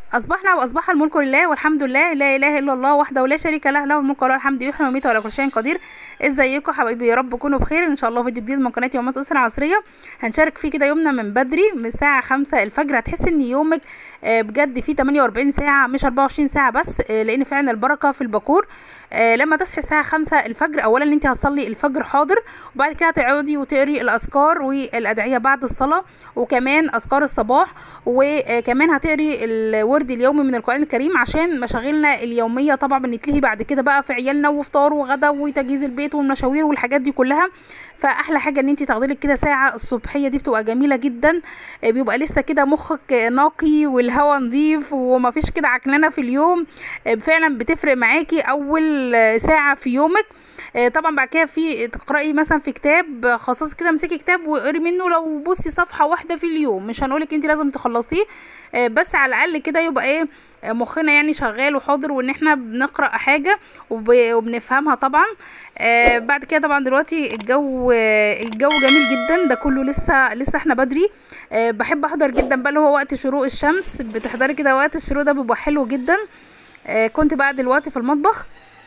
أصبحنا وأصبح الملك لله والحمد لله لا إله إلا الله وحده لا شريك له له الملك وله الحمد يحيي ويميت وعلى كل شيء قدير ازيكم حبايبي يا رب تكونوا بخير ان شاء الله فيديو جديد من قناه يومات اسره عصريه هنشارك فيه كده يومنا من بدري من الساعه 5 الفجر هتحس ان يومك آه، بجد فيه 48 ساعه مش 24 ساعه بس آه، لان فعلا البركه في البكور آه، لما تصحي الساعه 5 الفجر اولا انت هتصلي الفجر حاضر وبعد كده تقعدي وتقري الاذكار والادعيه بعد الصلاه وكمان اذكار الصباح وكمان هتقري الورد اليومي من القران الكريم عشان مشاغلنا اليوميه طبعا بنتلهي بعد كده بقى في عيالنا وفطار وغدا وتجهيز البيت والمشاوير والحاجات دي كلها فاحلى حاجه ان انت تاخدي لك كده ساعه الصبحيه دي بتبقى جميله جدا آه، بيبقى لسه كده مخك نقي والهواء نظيف ومفيش كده عكننه في اليوم آه، فعلا بتفرق معاكي اول آه، ساعه في يومك آه، طبعا بعد كده في تقراي مثلا في كتاب آه، خصصي كده امسكي كتاب واقري منه لو بصي صفحه واحده في اليوم مش هنقولك انت لازم تخلصيه آه، بس على الاقل كده يبقى ايه آه، مخنا يعني شغال وحاضر وان احنا بنقرا حاجه وب- وبنفهمها طبعا آه بعد كده طبعا دلوقتي الجو آه الجو جميل جدا ده كله لسه لسه احنا بدري آه بحب احضر جدا بقى اللي هو وقت شروق الشمس بتحضري كده وقت الشروق ده بيبقى حلو جدا آه كنت بقى دلوقتي في المطبخ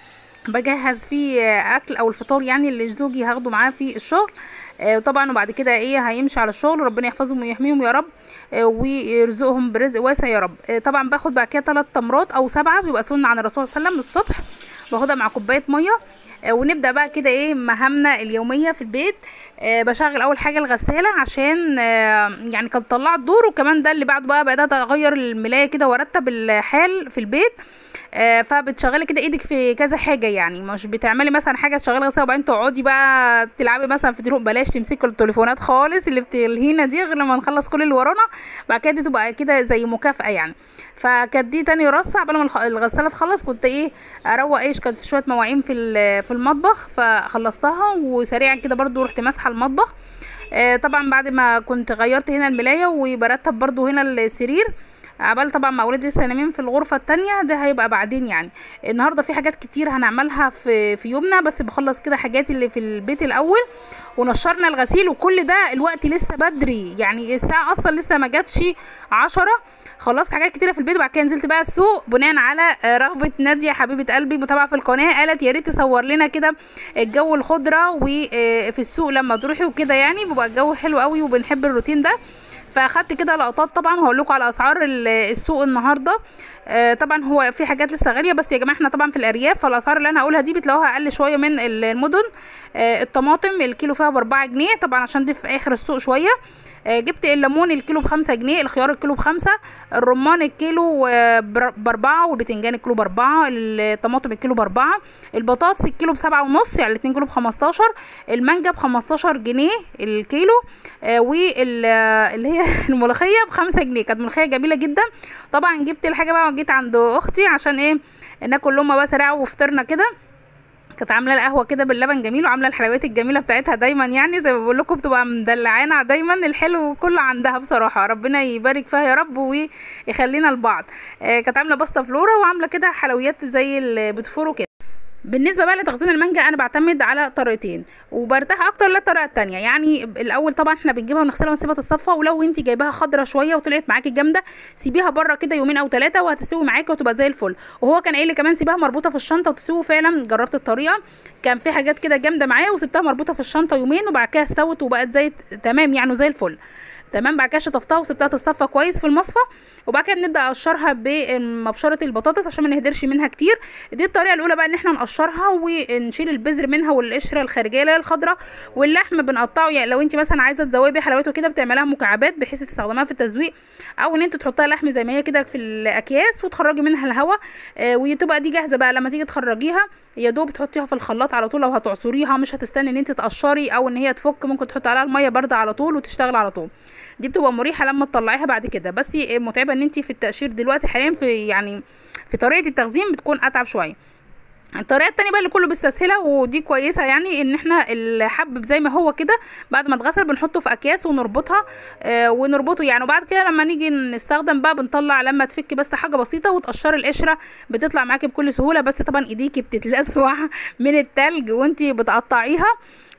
بجهز فيه آه، اكل او الفطار يعني اللي زوجي هاخده معاه في الشغل آه، طبعا وبعد كده ايه هيمشي على الشغل ربنا يحفظهم ويحميهم يا رب آه، ويرزقهم برزق واسع يا رب آه، طبعا باخد بعد كده ثلاث تمرات او سبعه بيبقى سنه عن الرسول صلى الله عليه وسلم الصبح باخدها مع كوبايه ميه آه، ونبدا بقى كده ايه مهامنا اليوميه في البيت آه، بشغل اول حاجه الغساله عشان آه، يعني كانت طلعت دور وكمان ده اللي بعده بقى بدات اغير الملايه كده وارتب الحال في البيت آه، فبتشغلي كده ايدك في كذا حاجه يعني مش بتعملي مثلا حاجه تشغلي غساله وبعدين تقعدي بقى تلعبي مثلا في تليفون بلاش تمسكي التليفونات خالص اللي بتلهينا دي غير لما نخلص كل اللي ورانا بعد كده دي تبقى كده زي مكافاه يعني فكانت دي تاني رصه قبل ما الخ- الغساله تخلص كنت ايه اروق ايش كانت في شويه مواعين في ال- في المطبخ فخلصتها وسريعا كده برضو رحت ماسحه المطبخ آه، طبعا بعد ما كنت غيرت هنا الملايه وبرتب برضو هنا السرير عبال طبعا ما اولادي لسه نايمين في الغرفه التانية ده هيبقى بعدين يعني النهارده في حاجات كتير هنعملها في في يومنا بس بخلص كده حاجات اللي في البيت الاول ونشرنا الغسيل وكل ده الوقت لسه بدري يعني الساعه اصلا لسه ما جاتش عشرة خلصت حاجات كتيره في البيت وبعد كده نزلت بقى السوق بناء على آه، رغبه ناديه حبيبه قلبي متابعه في القناه قالت يا ريت تصور لنا كده الجو الخضره وفي السوق لما تروحي وكده يعني بيبقى الجو حلو قوي وبنحب الروتين ده فاخدت كده لقطات طبعا وهقول لكم على اسعار ال- السوق النهارده آه، طبعا هو في حاجات لسه غاليه بس يا جماعه احنا طبعا في الارياف فالاسعار اللي انا هقولها دي بتلاقوها اقل شويه من ال- المدن آه، الطماطم الكيلو فيها باربعة جنيه طبعا عشان دي في اخر السوق شويه آه، جبت الليمون الكيلو بخمسة جنيه الخيار الكيلو بخمسة الرمان الكيلو آه، بر- باربعة والبتنجان الكيلو باربعة الطماطم الكيلو باربعة البطاطس الكيلو بسبعة ونص يعني الاتنين كيلو بخمستاشر المانجا بخمستاشر جنيه الكيلو آه، وال آه، اللي هي الملوخية بخمسة جنيه كانت ملوخية جميلة جدا طبعا جبت الحاجة بقى وجيت عند اختي عشان ايه ناكل لهم بقى سريعة وفطرنا كده كانت عامله القهوه كده باللبن جميل وعامله الحلويات الجميله بتاعتها دايما يعني زي ما بقول لكم بتبقى مدلعانا دايما الحلو كله عندها بصراحه ربنا يبارك فيها يا رب ويخلينا لبعض آه كانت عامله باستا فلورا وعامله كده حلويات زي البتفور وكده بالنسبه بقى لتخزين المانجا انا بعتمد على طريقتين وبرتاح اكتر للطريقه التانية يعني الاول طبعا احنا بنجيبها ونغسلها ونسيبها تتصفى ولو انت جايباها خضره شويه وطلعت معاكي جامده سيبيها بره كده يومين او ثلاثه وهتستوي معاكي وتبقى زي الفل وهو كان قايل لي كمان سيبها مربوطه في الشنطه وتستوي فعلا جربت الطريقه كان في حاجات كده جامده معايا وسبتها مربوطه في الشنطه يومين وبعد كده استوت وبقت زي تمام يعني زي الفل تمام بعد كده شطفتها وسبتها تتصفى كويس في المصفى وبعد كده بنبدا اقشرها بمبشره البطاطس عشان ما نهدرش منها كتير دي الطريقه الاولى بقى ان احنا نقشرها ونشيل البذر منها والقشره الخارجيه اللي هي الخضراء واللحم بنقطعه يعني لو انت مثلا عايزه تزودي بيه حلويات وكده بتعملها مكعبات بحيث تستخدمها في التزويق او ان انت تحطها لحم زي ما هي كده في الاكياس وتخرجي منها الهواء آه وتبقى دي جاهزه بقى لما تيجي تخرجيها يا دوب تحطيها في الخلاط على طول لو هتعصريها مش هتستني ان انت تقشري او ان هي تفك ممكن تحطي عليها الميه بارده على طول وتشتغل على طول دي بتبقى مريحه لما تطلعيها بعد كده بس متعبه ان انت في التقشير دلوقتي حاليا في يعني في طريقه التخزين بتكون اتعب شويه الطريقه التانية بقى اللي كله بيستسهلها ودي كويسه يعني ان احنا الحب زي ما هو كده بعد ما اتغسل بنحطه في اكياس ونربطها آه ونربطه يعني وبعد كده لما نيجي نستخدم بقى بنطلع لما تفك بس حاجه بسيطه وتقشري القشره بتطلع معاكي بكل سهوله بس طبعا ايديكي بتتلسوع من التلج وانتي بتقطعيها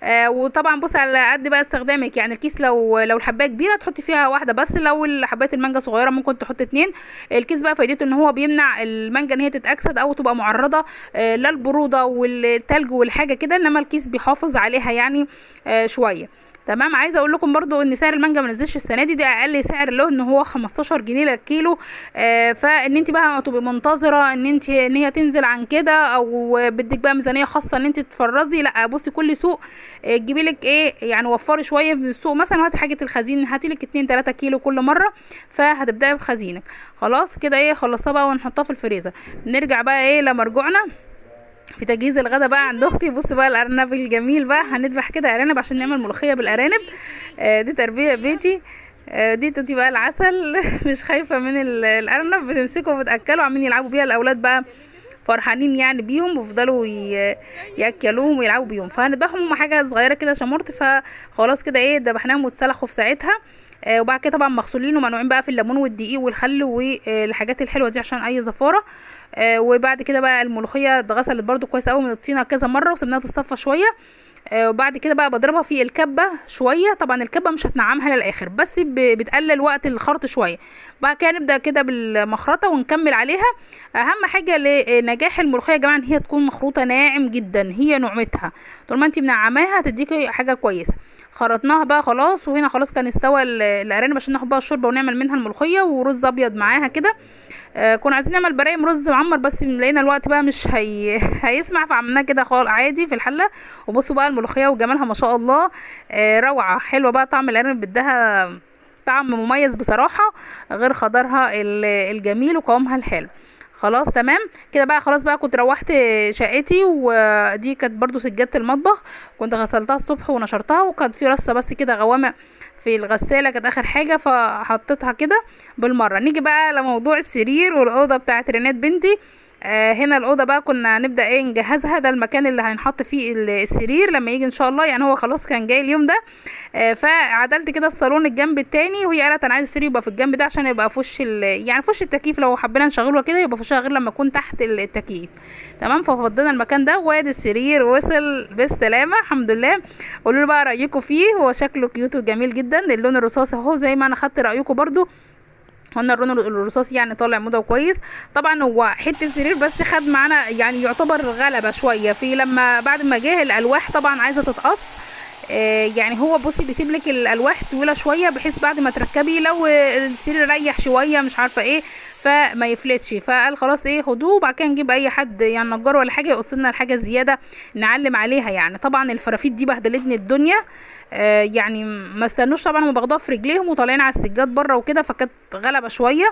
آه وطبعا بص على قد بقى استخدامك يعني الكيس لو لو الحبايه كبيره تحطي فيها واحده بس لو حبايه المانجا صغيره ممكن تحطي اتنين الكيس بقى فايدته ان هو بيمنع المانجا ان هي تتاكسد او تبقى معرضه آه للبروده والتلج والحاجه كده انما الكيس بيحافظ عليها يعني آه شويه تمام عايزه اقول لكم برضو ان سعر المانجا ما نزلش السنه دي ده اقل سعر له ان هو 15 جنيه للكيلو آه فان انت بقى هتبقي منتظره ان انت ان هي تنزل عن كده او بدك بقى ميزانيه خاصه ان انت تفرزي لا بصي كل سوق آه تجيبي لك ايه يعني وفري شويه من السوق مثلا هاتي حاجه الخزين هاتي لك 2 3 كيلو كل مره فهتبداي بخزينك خلاص كده ايه خلصتها بقى ونحطها في الفريزر نرجع بقى ايه لمرجوعنا في تجهيز الغدا بقى عند اختي بص بقى الارنب الجميل بقى هنذبح كده ارانب عشان نعمل ملوخيه بالارانب آه دي تربيه بيتي آه دي توتي بقى العسل مش خايفه من الارنب بتمسكه وبتاكله عاملين يلعبوا بيها الاولاد بقى فرحانين يعني بيهم ويفضلوا ياكلوهم ويلعبوا بيهم فهنذبحهم هم حاجه صغيره كده شمرت فخلاص كده ايه ذبحناهم واتسلخوا في ساعتها آه وبعد كده طبعا مغسولين ومنقوعين بقى في الليمون والدقيق والخل والحاجات الحلوه دي عشان اي زفاره آه وبعد كده بقى الملوخيه اتغسلت برده كويس قوي من الطينه كذا مره وسبناها تتصفى شويه آه وبعد كده بقى بضربها في الكبه شويه طبعا الكبه مش هتنعمها للاخر بس بتقلل وقت الخرط شويه بعد كده نبدا كده بالمخرطه ونكمل عليها اهم حاجه لنجاح الملوخيه يا جماعه ان هي تكون مخروطه ناعم جدا هي نعمتها طول ما انت منعماها هتديكي حاجه كويسه خرطناها بقى خلاص وهنا خلاص كان استوى الارانب عشان ناخد بقى الشوربه ونعمل منها الملوخيه ورز ابيض معاها كده آه كنا عايزين نعمل برايم رز معمر بس لقينا الوقت بقى مش هي... هيسمع فعملناه كده خالص عادي في الحله وبصوا بقى الملوخيه وجمالها ما شاء الله آه روعه حلوه بقى طعم الارانب بدها طعم مميز بصراحه غير خضرها الجميل وقوامها الحلو خلاص تمام كده بقى خلاص بقى كنت روحت شقتي ودي كانت برضو سجادة المطبخ كنت غسلتها الصبح ونشرتها وكانت في رصه بس كده غوامق في الغساله كانت اخر حاجه فحطيتها كده بالمره نيجي بقى لموضوع السرير والاوضه بتاعت رينات بنتي آه هنا الاوضه بقى كنا نبدا ايه نجهزها ده المكان اللي هنحط فيه السرير لما يجي ان شاء الله يعني هو خلاص كان جاي اليوم ده آه فعدلت كده الصالون الجنب التاني وهي قالت انا عايز السرير يبقى في الجنب ده عشان يبقى في وش يعني في وش التكييف لو حبينا نشغله كده يبقى في وشها غير لما يكون تحت التكييف تمام ففضلنا المكان ده وادي السرير وصل بالسلامه الحمد لله قولوا لي بقى رايكم فيه هو شكله كيوت وجميل جدا اللون الرصاصي اهو زي ما انا خدت رايكم برده قلنا اللون الرصاصي يعني طالع موضه كويس طبعا هو حته سرير بس خد معانا يعني يعتبر غلبه شويه في لما بعد ما جه الالواح طبعا عايزه تتقص آه يعني هو بصي بيسيب لك الالواح طويله شويه بحيث بعد ما تركبي لو السرير ريح شويه مش عارفه ايه فما يفلتش فقال خلاص ايه خدوه وبعد كده نجيب اي حد يعني نجار ولا حاجه يقص لنا الحاجه زياده نعلم عليها يعني طبعا الفرافيت دي بهدلتني الدنيا آه يعني ما استنوش طبعا هم باخدوها في رجليهم وطالعين على السجاد بره وكده فكانت غلبه شويه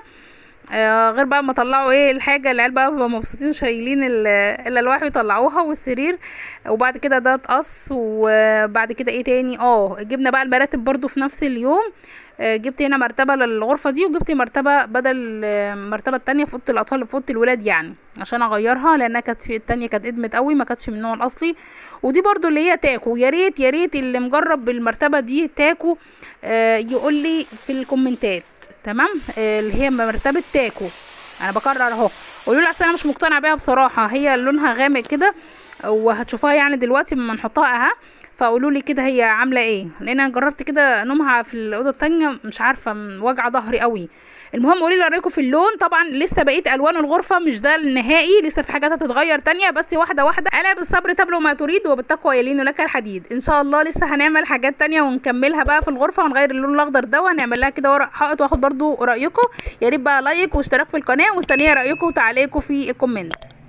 آه غير بقى ما طلعوا ايه الحاجه العيال بقى بقوا مبسوطين شايلين الالواح يطلعوها والسرير وبعد كده ده اتقص وبعد كده ايه تاني اه جبنا بقى المراتب برضو في نفس اليوم آه جبت هنا مرتبه للغرفه دي وجبت مرتبه بدل المرتبه التانية في اوضه الاطفال في اوضه الولاد يعني عشان اغيرها لانها كانت في التانية كانت ادمت قوي ما كانتش من النوع الاصلي ودي برضو اللي هي تاكو يا ريت يا ريت اللي مجرب بالمرتبه دي تاكو آه يقول لي في الكومنتات تمام آه اللي هي مرتبه تاكو انا بكرر اهو قولوا لي اصل انا مش مقتنعه بيها بصراحه هي لونها غامق كده وهتشوفوها يعني دلوقتي لما نحطها اها فقولوا لي كده هي عامله ايه لان انا جربت كده نومها في الاوضه التانية مش عارفه وجع ظهري قوي المهم قولي لي رايكم في اللون طبعا لسه بقيه الوان الغرفه مش ده النهائي لسه في حاجات هتتغير تانية بس واحده واحده الا بالصبر تبلغ ما تريد وبالتقوى يلين لك الحديد ان شاء الله لسه هنعمل حاجات تانية ونكملها بقى في الغرفه ونغير اللون الاخضر ده وهنعمل لها كده ورق حائط واخد برضو رايكم يا ريت بقى لايك واشتراك في القناه ومستنيه رايكم وتعليقكم في الكومنت